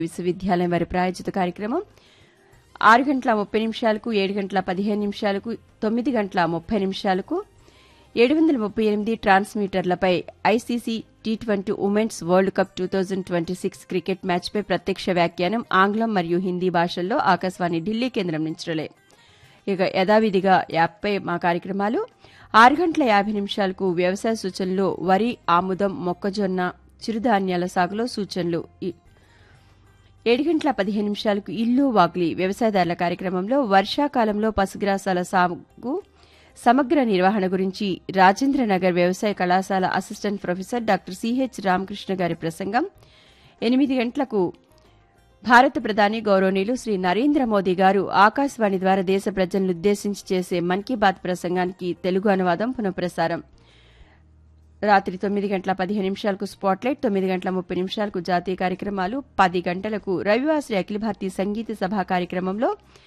విశ్వవిద్యాలయం వారి ప్రాయోజిత కార్యక్రమం ఆరు గంటల ముప్పై నిమిషాలకు ఏడు గంటల పదిహేను నిమిషాలకు తొమ్మిది గంటల ముప్పై నిమిషాలకు ఏడు వందల ముప్పై ఎనిమిది ట్రాన్స్మీటర్లపై ICC T twenty women's world cup two thousand twenty six cricket మ్యాచ్పై ప్రత్యక్ష వ్యాఖ్యానం ఆంగ్లం మరియు హిందీ భాషల్లో ఆకాశవాణి ఢిల్లీ కేంద్రం నుంచి రిలే ఇక యథావిధిగా యాప్పై మా కార్యక్రమాలు ఆరు గంటల యాభై నిమిషాలకు వ్యవసాయ సూచనలు వరి ఆముదం మొక్కజొన్న చిరుధాన్యాల సాగులో సూచనలు ఈ- ఏడు గంటల పదిహేను నిమిషాలకు ఇల్లు వాగ్లి వ్యవసాయదారుల కార్యక్రమంలో వర్షాకాలంలో పశుగ్రాసాల సాగు సమగ్ర నిర్వహణ గురించి రాజేంద్రనగర్ వ్యవసాయ కళాశాల assistant professor doctor CH Ramakrishna గారి ప్రసంగం ఎనిమిది గంటలకు భారత ప్రధాని గౌరవనీయులు శ్రీ నరేంద్ర మోదీ గారు ఆకాశవాణి ద్వారా దేశ ప్రజలను ఉద్దేశించి చేసే మన్ కీ బాత్ ప్రసంగానికి తెలుగు అనువాదం పునఃప్రసారం రాత్రి తొమ్మిది గంటల పదిహేను నిమిషాలకు స్పాట్లైట్ తొమ్మిది గంటల ముప్పై నిమిషాలకు జాతీయ కార్యక్రమాలు పది గంటలకు రవివాసరి అఖిల భారతీయ సంగీత సభ కార్యక్రమంలో